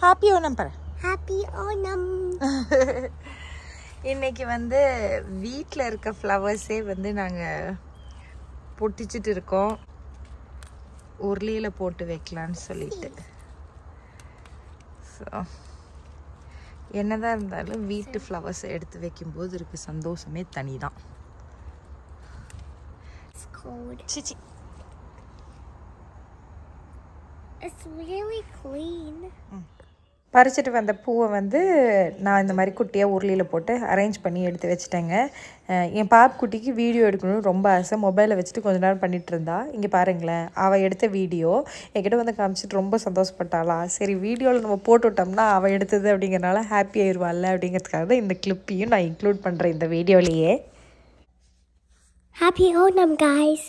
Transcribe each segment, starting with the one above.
Happy Onam பாரு Happy Onam. இன்னைக்கு வந்து வீட்டில் இருக்க ஃப்ளவர்ஸே வந்து நாங்கள் பொட்டிச்சிட்டு இருக்கோம் உருளியில் போட்டு வைக்கலான்னு சொல்லிட்டு ஸோ என்னதான் இருந்தாலும் வீட்டு ஃப்ளவர்ஸ் எடுத்து வைக்கும்போது இருக்க சந்தோஷமே தனி தான் It's cold. சிச்சி It's really clean. பறிச்சிட்டு வந்த பூவை வந்து நான் இந்த மாதிரி குட்டியாக உருளியில் போட்டு அரேஞ்ச் பண்ணி எடுத்து வச்சுட்டேங்க அஹ் என் பாப் குட்டிக்கு வீடியோ எடுக்கணும்னு ரொம்ப ஆசை மொபைலில் வச்சுட்டு கொஞ்ச நேரம் பண்ணிட்டு இருந்தா இங்கே பாருங்களேன் அவள் எடுத்த வீடியோ என்கிட்ட வந்து காமிச்சிட்டு ரொம்ப சந்தோஷப்பட்டாளா சரி வீடியோவில் நம்ம போட்டு விட்டோம்னா அவள் எடுத்தது அப்படிங்கிறனால ஹாப்பி ஆயிடுவாள்ல அப்படிங்கிறதுக்காக தான் இந்த கிளிப்பையும் நான் இன்க்ளூட் பண்ணுறேன் இந்த வீடியோலேயே Happy Onam, guys.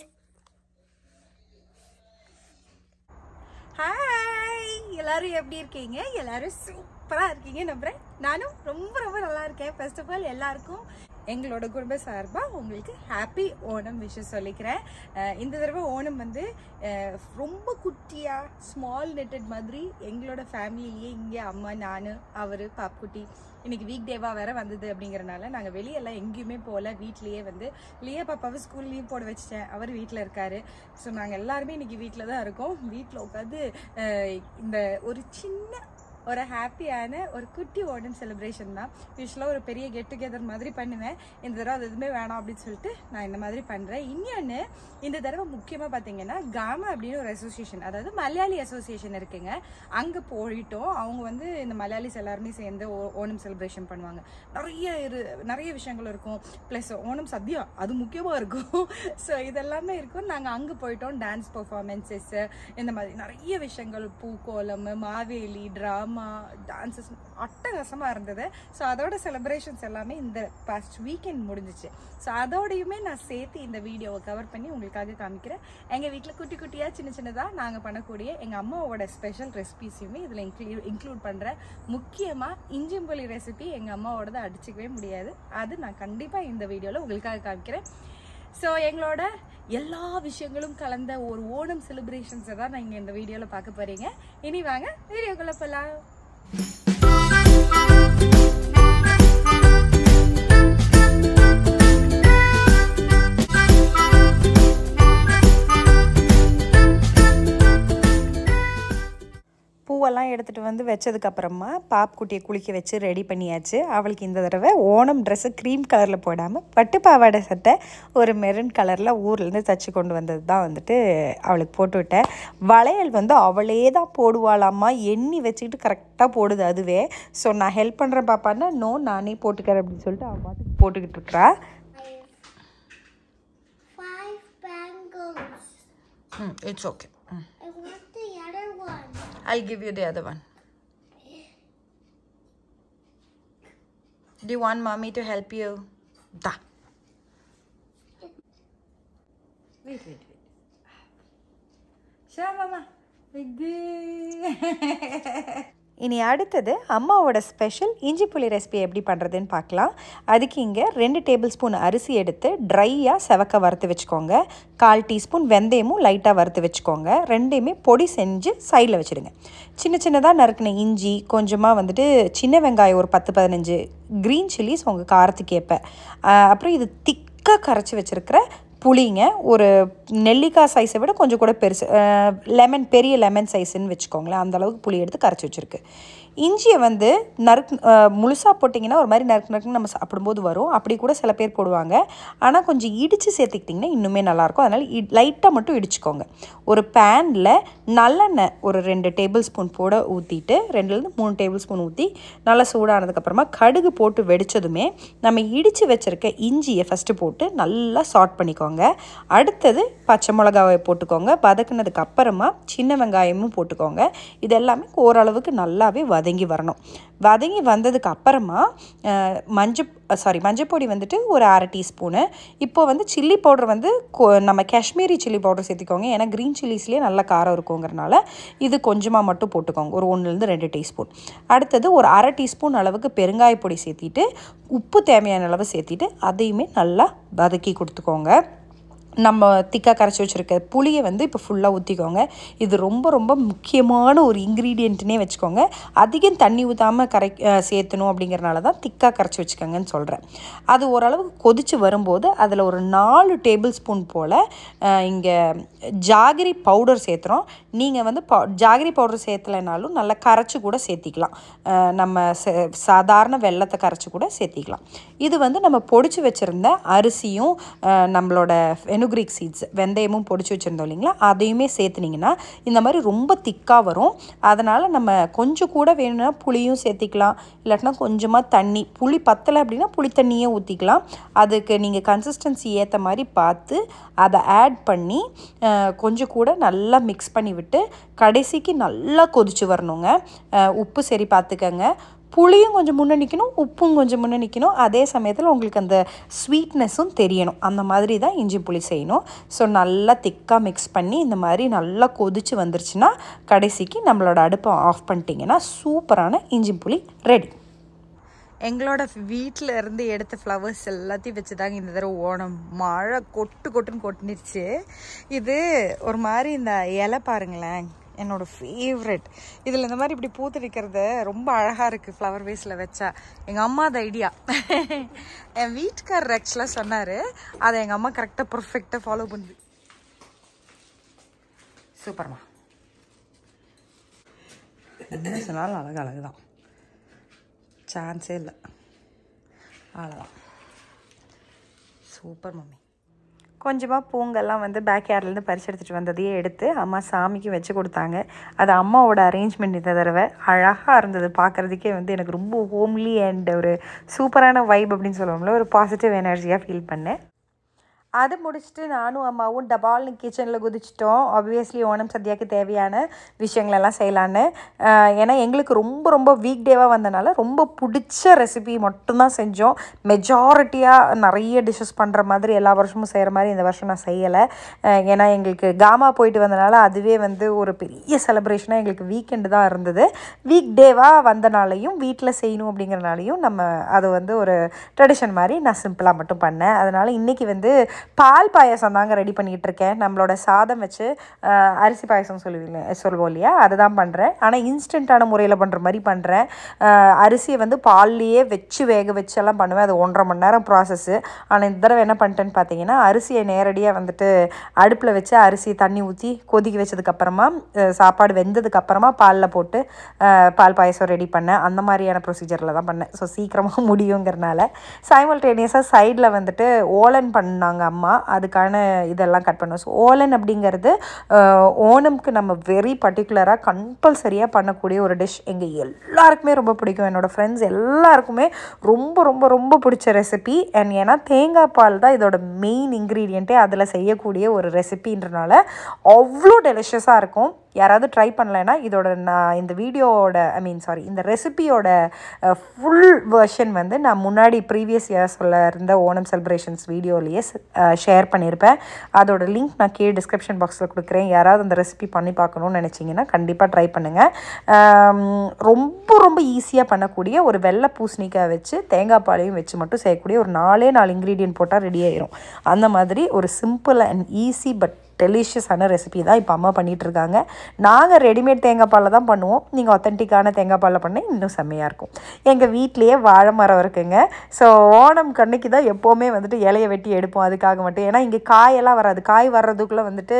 ஹாய் எல்லாரும் எப்படி இருக்கீங்க எல்லாரும் சூப்பரா இருக்கீங்க நம்புறேன் நானும் ரொம்ப ரொம்ப நல்லா இருக்கேன் ஃபர்ஸ்ட் ஆஃப் ஆல் எல்லாருக்கும் எங்களோட குடும்ப சார்பாக உங்களுக்கு ஹாப்பி ஓணம் விஷயம் சொல்லிக்கிறேன் அஹ் இந்த தடவை ஓணம் வந்து அஹ் ரொம்ப குட்டியாக ஸ்மால் நெட்டட் மாதிரி எங்களோட ஃபேமிலிலேயே இங்கே அம்மா நான் அவர் பாப்குட்டி இன்னைக்கு வீக் டேவாக வேற வந்தது அப்படிங்கறனால நாங்கள் வெளியெல்லாம் எங்கேயுமே போகல வீட்லேயே வந்து லியா பாப்பாவை ஸ்கூல் லீவ் போட வச்சுட்டேன் அவர் வீட்டில் இருக்காரு ஸோ நாங்கள் எல்லாருமே இன்னைக்கு வீட்டில் தான் இருக்கோம் வீட்டில் உட்காந்து இந்த ஒரு சின்ன ஒரு ஹாப்பியான ஒரு குட்டி ஓணம் செலிப்ரேஷன் தான் யூஸ்வலாக ஒரு பெரிய கெட் டுகெதர் மாதிரி பண்ணுவேன் இந்த தடவை அது எதுவுமே வேணாம் அப்படின்னு சொல்லிட்டு நான் இந்த மாதிரி பண்ணுறேன் இன்னொன்று இந்த தடவை முக்கியமாக பார்த்தீங்கன்னா காமா அப்படின்னு ஒரு அசோசியேஷன் அதாவது மலையாளி அசோசியேஷன் இருக்குங்க அங்கே போயிட்டோம் அவங்க வந்து இந்த மலையாளிஸ் எல்லாருமே சேர்ந்து ஓ- ஓணம் செலிப்ரேஷன் பண்ணுவாங்க நிறைய இரு நிறைய விஷயங்கள் இருக்கும் ப்ளஸ் ஓணம் சத்யா அது முக்கியமாக இருக்கும் ஸோ இதெல்லாமே இருக்கும் நாங்கள் அங்கே போயிட்டோம் டான்ஸ் பர்ஃபார்மன்ஸஸ் இந்த மாதிரி நிறைய விஷயங்கள் பூக்கோலம் மாவேலி ட்ராமா டான்சஸ் அட்டகாசமாக இருந்தது ஸோ அதோட செலிப்ரேஷன்ஸ் எல்லாமே இந்த பாஸ்ட் வீக்கெண்ட் முடிஞ்சிச்சு ஸோ அதோடையுமே நான் சேர்த்து இந்த வீடியோவை கவர் பண்ணி உங்களுக்காக காமிக்கிறேன் எங்கள் வீட்டில் குட்டி குட்டியாக சின்ன சின்னதாக நாங்கள் பண்ணக்கூடிய எங்கள் அம்மாவோட ஸ்பெஷல் ரெசிபிஸையுமே இதில் இன்க்ளூ இன்க்ளூட் பண்ணுறேன் முக்கியமாக இஞ்சிம்புளி ரெசிபி எங்கள் அம்மாவோடதை அடிச்சுக்கவே முடியாது அது நான் கண்டிப்பாக இந்த வீடியோவில் உங்களுக்காக காமிக்கிறேன் ஸோ எங்களோட எல்லா விஷயங்களும் கலந்த ஒரு ஓணம் செலிப்ரேஷன்ஸை தான் நீங்கள் இந்த வீடியோவில் பார்க்க போகிறீங்க இனி வாங்க வீடியோக்குள்ளே போகலாம் பூவெல்லாம் எடுத்துகிட்டு வந்து வச்சதுக்கு அப்புறமா பாப் குட்டியை குளிக்க வச்சு ரெடி பண்ணியாச்சு அவளுக்கு இந்த தடவை ஓணம் ட்ரெஸ்ஸு க்ரீம் கலரில் போடாமல் பட்டு பாவாடை சட்டை ஒரு மெரூன் கலரில் ஊர்லேருந்து தச்சு கொண்டு வந்தது தான் வந்துட்டு அவளுக்கு போட்டு விட்டேன் வளையல் வந்து அவளே தான் போடுவாளாம்மா எண்ணி வச்சுக்கிட்டு கரெக்டாக போடுது அதுவே ஸோ நான் ஹெல்ப் பண்ணுறேன் பாப்பான்னா நோ நானே போட்டுக்கிறேன் அப்படின்னு சொல்லிட்டு அவள் பாட்டுக்கு போட்டுக்கிட்டு இருக்கிறா Five bangles. Hmm it's okay hmm I want the other one. I'll give you the other one. Do you want mommy to help you? Da. Wait wait wait ஷா மாமா இது இனி அடுத்தது அம்மாவோட ஸ்பெஷல் இஞ்சி புளி ரெசிபி எப்படி பண்ணுறதுன்னு பார்க்கலாம் அதுக்கு இங்கே ரெண்டு டேபிள் ஸ்பூன் அரிசி எடுத்து ட்ரையாக செவக்க வறுத்து வச்சுக்கோங்க கால் டீஸ்பூன் வெந்தயமும் லைட்டாக வறுத்து வச்சுக்கோங்க ரெண்டையுமே பொடி செஞ்சு சைடில் வச்சுடுங்க சின்ன சின்னதாக நறுக்கின இஞ்சி கொஞ்சமாக வந்துட்டு சின்ன வெங்காயம் ஒரு பத்து பதினஞ்சு க்ரீன் சில்லிஸ் உங்கள் காரத்துக்கு ஏற்ப ஆஹ் அப்புறம் இது திக்காக கரைச்சி வச்சுருக்கிற புளிங்க ஒரு நெல்லிக்காய் சைஸை விட கொஞ்சம் கூட பெருசு லெமன் பெரிய லெமன் சைஸ்ன்னு வச்சுக்கோங்களேன் அந்த அளவுக்கு புளி எடுத்து கரைச்சி வச்சுருக்கு இஞ்சியை வந்து நறுக்கு முழுசாக போட்டிங்கன்னா ஒரு மாதிரி நறுக்கு நறுக்குன்னு நம்ம சாப்பிடும்போது வரும் அப்படி கூட சில பேர் போடுவாங்க ஆனால் கொஞ்சம் இடித்து சேர்த்துக்கிட்டிங்கன்னா இன்னுமே நல்லாயிருக்கும் அதனால் லைட்டாக மட்டும் இடிச்சுக்கோங்க ஒரு பேனில் நல்லெண்ணெய் ஒரு ரெண்டு டேபிள் ஸ்பூன் போட ஊற்றிட்டு ரெண்டுலேருந்து மூணு டேபிள் ஸ்பூன் ஊற்றி நல்லா சூடானதுக்கப்புறமா கடுகு போட்டு வெடிச்சதுமே நம்ம இடித்து வச்சுருக்க இஞ்சியை ஃபஸ்ட்டு போட்டு நல்லா சாட் பண்ணிக்கோங்க அடுத்தது பச்சை மிளகாவை போட்டுக்கோங்க வதக்குனதுக்கு அப்புறமா சின்ன வெங்காயமும் போட்டுக்கோங்க இது எல்லாமே ஓரளவுக்கு நல்லாவே வதங்கி வரணும் வதங்கி வந்ததுக்கு அப்புறமா அஹ், மஞ்சள் சாரி மஞ்சப்பொடி வந்துட்டு ஒரு அரை டீஸ்பூனு இப்போ வந்து சில்லி பவுடர் வந்து கொ- நம்ம காஷ்மீரி சில்லி பவுடர் சேர்த்திக்கோங்க ஏன்னா க்ரீன் சில்லிஸ்லேயே நல்ல காரம் இருக்குங்கிறனால இது கொஞ்சமாக மட்டும் போட்டுக்கோங்க ஒரு ஒன்றுலேருந்து ரெண்டு டீஸ்பூன் அடுத்தது ஒரு அரை டீஸ்பூன் அளவுக்கு பெருங்காய பொடி சேர்த்திட்டு உப்பு தேவையான அளவு சேர்த்திட்டு அதையுமே நல்லா வதக்கி கொடுத்துக்கோங்க நம்ம திக்காக கரைச்சி வச்சுருக்க புளியை வந்து இப்போ ஃபுல்லாக ஊற்றிக்கோங்க இது ரொம்ப ரொம்ப முக்கியமான ஒரு இன்க்ரீடியண்ட்னே வச்சுக்கோங்க அதிகம் தண்ணி ஊற்றாமல் கரை அஹ் சேர்த்தணும் அப்படிங்கிறனால தான் திக்காக கரைச்சி வச்சுக்கோங்கன்னு சொல்கிறேன் அது ஓரளவுக்கு கொதித்து வரும்போது அதில் ஒரு நாலு டேபிள் ஸ்பூன் போல் இங்கே ஜாகிரி பவுடர் சேர்த்துறோம் நீங்கள் வந்து ப ஜாகிரி பவுடர் சேர்த்தலைனாலும் நல்லா கரைச்சி கூட சேர்த்திக்கலாம் அஹ் நம்ம ச- சாதாரண வெள்ளத்தை கரைச்சி கூட சேர்த்திக்கலாம் இது வந்து நம்ம பொடிச்சு வச்சுருந்த அரிசியும் அஹ் நம்மளோட ஃபெனுக்ரிக் சீட்ஸ் வெந்தயமும் பொடிச்சு வச்சுருந்தோம் இல்லைங்களா அதையுமே சேர்த்துனீங்கன்னா இந்த மாதிரி ரொம்ப திக்காக வரும் அதனால் நம்ம கொஞ்சம் கூட வேணும்னா புளியும் சேர்த்திக்கலாம் இல்லாட்டினா கொஞ்சமாக தண்ணி புளி பத்தலை அப்படின்னா புளி தண்ணியே ஊற்றிக்கலாம் அதுக்கு நீங்கள் கன்சிஸ்டன்சி ஏற்ற மாதிரி பார்த்து அதை ஆட் பண்ணி அஹ், கொஞ்சம் கூட நல்லா மிக்ஸ் பண்ணி விட்டு கடைசிக்கு நல்லா கொதிச்சு வரணுங்க அஹ், உப்பு சரி பார்த்துக்கங்க புளியும் கொஞ்சம் முன்னே நிற்கணும் உப்பும் கொஞ்சம் முன்னே நிற்கணும் அதே சமயத்தில் உங்களுக்கு அந்த ஸ்வீட்னஸும் தெரியணும் அந்த மாதிரி தான் இஞ்சி புளி செய்யணும் ஸோ நல்லா திக்காக மிக்ஸ் பண்ணி இந்த மாதிரி நல்லா கொதிச்சு வந்துருச்சுன்னா கடைசிக்கு நம்மளோட அடுப்பை ஆஃப் பண்ணிட்டீங்கன்னா சூப்பரான இஞ்சி புளி ரெடி எங்களோட வீட்டில் இருந்து எடுத்த ஃப்ளவர்ஸ் எல்லாத்தையும் வச்சு தாங்க இந்த தடவை ஓணம் மழை கொட்டு கொட்டுன்னு கொட்டுனுச்சு இது ஒரு மாதிரி இந்த இலை பாருங்களேன் என்னோட ஃபேவரெட் இதில் இந்த மாதிரி இப்படி பூத்து நிற்கிறது ரொம்ப அழகாக இருக்குது ஃப்ளவர் வேஸில் வச்சா எங்கள் அம்மா அது ஐடியா என் வீட்டுக்காரர் ஆக்சுவலாக சொன்னார் அதை எங்கள் அம்மா கரெக்டாக பர்ஃபெக்டாக ஃபாலோ பண்ணுது சூப்பர்மா என்ன சொன்னாலும் அழகு அழகு தான் சான்ஸே இல்லை அவ்வளோதான் சூப்பர் மம்மி கொஞ்சமாக பூங்கெல்லாம் வந்து பேக் யார்ட்லேருந்து பறிச்சு எடுத்துகிட்டு வந்ததையே எடுத்து அம்மா சாமிக்கு வச்சு கொடுத்தாங்க அது அம்மாவோட அரேஞ்ச்மெண்ட் இந்த தடவை அழகாக இருந்தது பார்க்குறதுக்கே வந்து எனக்கு ரொம்ப ஹோம்லி அண்ட் ஒரு சூப்பரான வைப் அப்படின்னு சொல்லுவோம்ல ஒரு பாசிட்டிவ் எனர்ஜியாக ஃபீல் பண்ணேன் அது முடிச்சுட்டு நானும் அம்மாவும் டபால்னு கிச்சனில் குதிச்சிட்டோம் ஆப்வியஸ்லி ஓணம் சத்யாவுக்கு தேவையான விஷயங்களெல்லாம் செய்யலான்னு ஆஹ் ஏன்னா எங்களுக்கு ரொம்ப ரொம்ப வீக் டேவாக வந்தனால ரொம்ப பிடிச்ச ரெசிபி மட்டும்தான் செஞ்சோம் மெஜாரிட்டியாக நிறைய டிஷ்ஷஸ் பண்ணுற மாதிரி எல்லா வருஷமும் செய்கிற மாதிரி இந்த வருஷம் நான் செய்யலை ஆஹ் ஏன்னா எங்களுக்கு காமா போயிட்டு வந்தனால அதுவே வந்து ஒரு பெரிய செலிப்ரேஷனாக எங்களுக்கு வீக்கெண்டு தான் இருந்தது வீக் டேவாக வந்தனாலையும் வீட்டில் செய்யணும் அப்படிங்கிறனாலையும் நம்ம அது வந்து ஒரு ட்ரெடிஷன் மாதிரி நான் சிம்பிளாக மட்டும் பண்ணேன் அதனால் இன்றைக்கி வந்து பால் பாயாசம் தாங்க ரெடி பண்ணிகிட்டு இருக்கேன் நம்மளோட சாதம் வச்சு ஆஹ், அரிசி பாயாசம் சொல்லுவீங்க சொல்லுவோம் இல்லையா அதுதான் பண்ணுறேன் ஆனால் இன்ஸ்டண்ட்டான முறையில் பண்ணுற மாதிரி பண்ணுறேன் அரிசியை வந்து பால்லையே வச்சு வேக வச்சு எல்லாம் பண்ணுவேன் அது ஒன்றரை மணி நேரம் ப்ராசஸ்ஸு ஆனால் இந்த தடவை என்ன பண்ணிட்டேன்னு பார்த்தீங்கன்னா அரிசியை நேரடியாக வந்துட்டு அடுப்பில் வச்சு அரிசி தண்ணி ஊற்றி கொதிக்க வச்சதுக்கப்புறமா சாப்பாடு வெந்ததுக்கப்புறமா பாலில் போட்டு ஆஹ், பால் பாயசம் ரெடி பண்ணேன் அந்த மாதிரியான ப்ரொசீஜரில் தான் பண்ணேன் ஸோ சீக்கிரமாக முடியுங்கிறனால சைமல்டேனியஸாக சைடில் வந்துட்டு ஓலன் பண்ணாங்க அம்மா அதுக்கான இதெல்லாம் கட் பண்ணோம் ஸோ ஓலன் அப்படிங்கிறது ஆஹ், ஓணம்க்கு நம்ம வெரி பர்டிகுலராக கம்பல்சரியாக பண்ணக்கூடிய ஒரு டிஷ் எங்கள் எல்லாருக்குமே ரொம்ப பிடிக்கும் என்னோடய ஃப்ரெண்ட்ஸ் எல்லாருக்குமே ரொம்ப ரொம்ப ரொம்ப பிடிச்ச ரெசிபி அண்ட் ஏன்னா தேங்காய் பால் தான் இதோட மெயின் இன்க்ரீடியண்ட்டே அதில் செய்யக்கூடிய ஒரு ரெசிபின்றனால அவ்வளோ டெலிஷியஸாக இருக்கும் யாராவது ட்ரை பண்ணலைன்னா இதோட நான் இந்த வீடியோவோட ஐ மீன் சாரி இந்த ரெசிபியோட ஃபுல் வெர்ஷன் வந்து நான் முன்னாடி ப்ரீவியஸ் இயர்ஸில் இருந்த ஓணம் செலிப்ரேஷன்ஸ் வீடியோலேயே ஷேர் பண்ணியிருப்பேன் அதோட லிங்க் நான் கீழே டிஸ்கிரிப்ஷன் பாக்ஸில் கொடுக்குறேன் யாராவது அந்த ரெசிபி பண்ணி பார்க்கணும்னு நினச்சிங்கன்னா கண்டிப்பாக ட்ரை பண்ணுங்கள் ரொம்ப ரொம்ப ஈஸியாக பண்ணக்கூடிய ஒரு வெள்ளை பூசணிக்காய் வச்சு தேங்காய் பாலையும் வச்சு மட்டும் செய்யக்கூடிய ஒரு நாலே நாலு இன்க்ரீடியன்ட் போட்டால் ரெடி ஆயிரும் அந்த மாதிரி ஒரு சிம்பிள் அண்ட் ஈஸி பட் டெலிஷியஸான ரெசிபி தான் இப்போ அம்மா பண்ணிகிட்டு இருக்காங்க நாங்கள் ரெடிமேட் தேங்காய் பாலில் தான் பண்ணுவோம் நீங்கள் ஒத்தன்டிக்கான தேங்காய் பாலில் பண்ணால் இன்னும் செம்மையாக இருக்கும் எங்கள் வீட்லேயே வாழை மரம் இருக்குங்க ஸோ ஓணம் கண்ணுக்கு தான் எப்போவுமே வந்துட்டு இலையை வெட்டி எடுப்போம் அதுக்காக மட்டும் ஏன்னா இங்கே காயெல்லாம் வராது காய் வர்றதுக்குள்ளே வந்துட்டு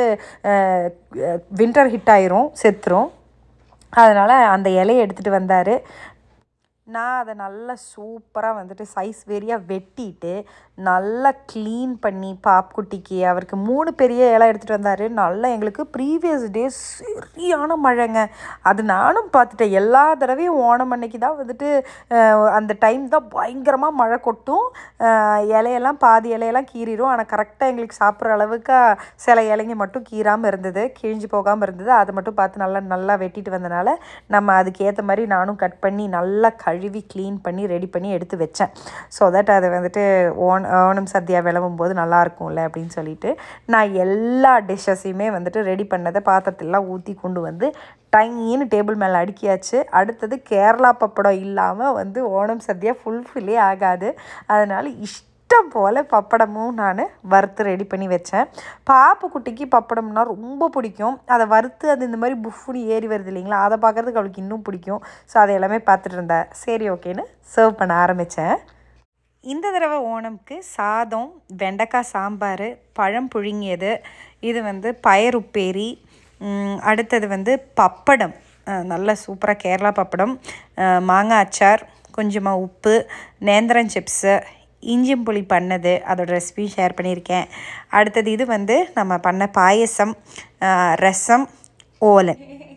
வின்டர் ஹிட் ஆயிரும் செத்துரும் அதனால் அந்த இலையை எடுத்துகிட்டு வந்தார் நான் அதை நல்லா சூப்பராக வந்துட்டு சைஸ் வேரியாக வெட்டிட்டு நல்லா க்ளீன் பண்ணி பாப்குட்டிக்கு அவருக்கு மூணு பெரிய இலை எடுத்துகிட்டு வந்தார் நல்லா எங்களுக்கு ப்ரீவியஸ் டே சரியான மழைங்க அது நானும் பார்த்துட்டேன் எல்லா தடவையும் ஓணம் அன்னைக்கு தான் வந்துட்டு அஹ், அந்த டைம் தான் பயங்கரமாக மழை கொட்டும் அஹ், இலையெல்லாம் பாதி இலையெல்லாம் கீறிடும் ஆனால் கரெக்டாக எங்களுக்கு சாப்பிட்ற அளவுக்கு சில இலைங்க மட்டும் கீறாமல் இருந்தது கிழிஞ்சு போகாமல் இருந்தது அதை மட்டும் பார்த்து நல்லா நல்லா வெட்டிட்டு வந்தனால நம்ம அதுக்கு ஏற்ற மாதிரி நானும் கட் பண்ணி நல்லா கழுவி க்ளீன் பண்ணி ரெடி பண்ணி எடுத்து வச்சேன் ஸோ தட் அதை வந்துட்டு ஓன் ஓணம் சத்யா விளம்பும் போது நல்லா இருக்கும்ல அப்படின்னு சொல்லிட்டு நான் எல்லா டிஷ்ஷஸையுமே வந்துட்டு ரெடி பண்ணதை பாத்திரத்திலாம் ஊற்றி கொண்டு வந்து டைன்னு டேபிள் மேலே அடுக்கியாச்சு அடுத்தது கேரளா பப்படம் இல்லாமல் வந்து ஓணம் சத்யா ஃபுல்ஃபில்லே ஆகாது அதனால் இஷ்ட இஷ்டம் போல் பப்படமும் நான் வறுத்து ரெடி பண்ணி வச்சேன் பாப்பு குட்டிக்கு பப்படம்னா ரொம்ப பிடிக்கும் அதை வறுத்து அது இந்த மாதிரி புஃப்னு ஏறி வருது இல்லைங்களா அதை பார்க்குறதுக்கு அவளுக்கு இன்னும் பிடிக்கும் ஸோ அதை எல்லாமே பார்த்துட்டு இருந்தேன் சரி ஓகேன்னு சர்வ் பண்ண ஆரம்பித்தேன் இந்த தடவை ஓணம்க்கு சாதம் வெண்டைக்காய் சாம்பார் பழம் புழுங்கியது இது வந்து பயறுப்பேரி ம், அடுத்தது வந்து பப்படம் அஹ், நல்ல சூப்பராக கேரளா பப்படம் அஹ், மாங்காய் அச்சார் கொஞ்சமாக உப்பு நேந்திரன் சிப்ஸு இஞ்சிம் புளி பண்ணது அதோட ரெசிபி ஷேர் பண்ணியிருக்கேன் அடுத்தது இது வந்து நம்ம பண்ண பாயசம் அஹ், ரசம் ஓலன்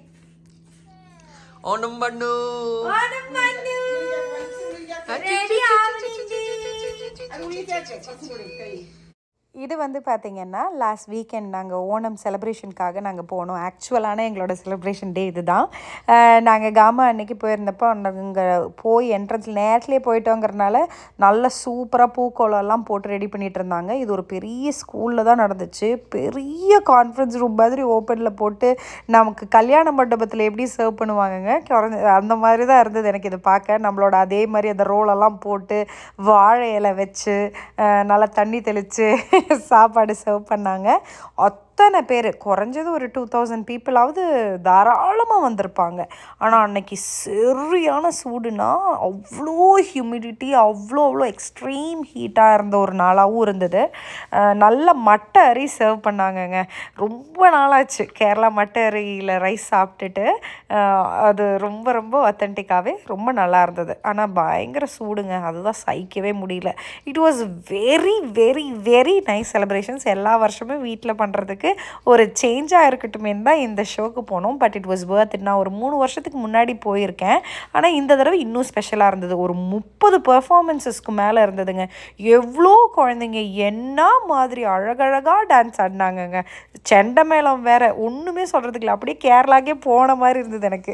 ஓணம் பண்ணு இது வந்து பார்த்திங்கன்னா லாஸ்ட் வீக்கெண்ட் நாங்கள் ஓணம் செலிப்ரேஷனுக்காக நாங்கள் போனோம் ஆக்சுவலான எங்களோட செலிப்ரேஷன் டே இதுதான் நாங்கள் காமா அன்னைக்கு போயிருந்தப்போ நாங்கள் போய் என்ட்ரன்ஸில் நேரத்துலேயே போயிட்டோங்கிறனால நல்ல சூப்பராக பூக்கோளம்லாம் போட்டு ரெடி பண்ணிட்டு இருந்தாங்க இது ஒரு பெரிய ஸ்கூலில் தான் நடந்துச்சு பெரிய கான்ஃபரன்ஸ் ரூம் மாதிரி ஓப்பனில் போட்டு நமக்கு கல்யாண மண்டபத்தில் எப்படி சர்வ் பண்ணுவாங்கங்க குறைஞ்ச அந்த மாதிரி தான் இருந்தது எனக்கு இது பார்க்க நம்மளோட அதே மாதிரி அந்த ரோலெல்லாம் போட்டு வாழை இலை வச்சு அஹ், நல்லா தண்ணி தெளித்து சாப்பாடு சர்வ் பண்ணாங்க அத்தனை பேர் குறைஞ்சது ஒரு டூ தௌசண்ட் பீப்புளாவது தாராளமாக வந்திருப்பாங்க ஆனால் அன்னைக்கு சரியான சூடுனா அவ்வளோ ஹியூமிடிட்டி அவ்வளோ அவ்வளோ எக்ஸ்ட்ரீம் ஹீட்டாக இருந்த ஒரு நாளாகவும் இருந்தது அஹ், நல்ல மட்டை அரி சர்வ் பண்ணாங்கங்க ரொம்ப நாளாச்சு கேரளா மட்டை அரியில் ரைஸ் சாப்பிட்டுட்டு அஹ், அது ரொம்ப ரொம்ப அத்தன்டிக்காகவே ரொம்ப நல்லா இருந்தது ஆனால் பயங்கர சூடுங்க அதுதான் சகிக்கவே முடியல it was very very very nice celebrations எல்லா வருஷமும் வீட்டில் பண்ணுறதுக்கு ஒரு சேஞ்சாக இருக்கட்டுமே தான் இந்த ஷோக்கு போனோம் but it was worth it நான் ஒரு மூணு வருஷத்துக்கு முன்னாடி போயிருக்கேன் ஆனால் இந்த தடவை இன்னும் ஸ்பெஷலாக இருந்தது ஒரு முப்பது பெர்ஃபார்மன்ஸஸ்க்கு மேலே இருந்ததுங்க எவ்வளோ குழந்தைங்க என்ன மாதிரி அழகழகாக டான்ஸ் ஆடினாங்கங்க செண்டை மேளம் வேற ஒன்றுமே சொல்கிறதுக்கு இல்லை அப்படியே கேரளாக்கே போன மாதிரி இருந்தது எனக்கு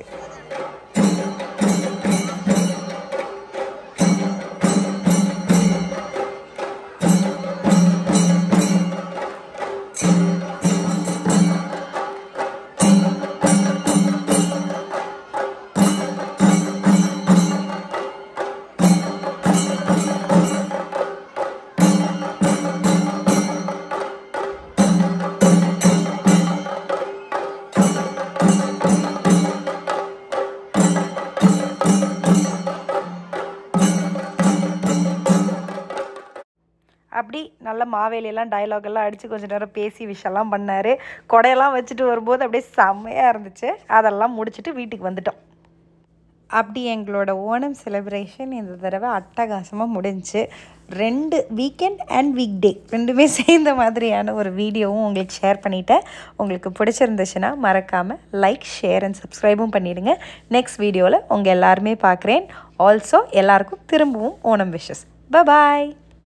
அப்படி நல்ல மாவேலியெல்லாம் dialogue எல்லாம் அடித்து கொஞ்ச நேரம் பேசி விஷயம்லாம் பண்ணார் கொடையெல்லாம் வச்சுட்டு வரும்போது அப்படியே செம்மையாக இருந்துச்சு அதெல்லாம் முடிச்சுட்டு வீட்டுக்கு வந்துட்டோம் அப்படி எங்களோட ஓணம் செலிப்ரேஷன் இந்த தடவை அட்டகாசமாக முடிஞ்சுச்சு ரெண்டு வீக்கெண்ட் அண்ட் வீக் டே ரெண்டுமே சேர்ந்த மாதிரியான ஒரு வீடியோவும் உங்களுக்கு ஷேர் பண்ணிட்டேன் உங்களுக்கு பிடிச்சிருந்துச்சுன்னா மறக்காமல் லைக் ஷேர் அண்ட் சப்ஸ்கிரைபும் பண்ணிடுங்க நெக்ஸ்ட் வீடியோவில் உங்கள் எல்லாருமே பார்க்குறேன் ஆல்சோ எல்லாருக்கும் திரும்பவும் ஓணம் விஷஸ் பாய்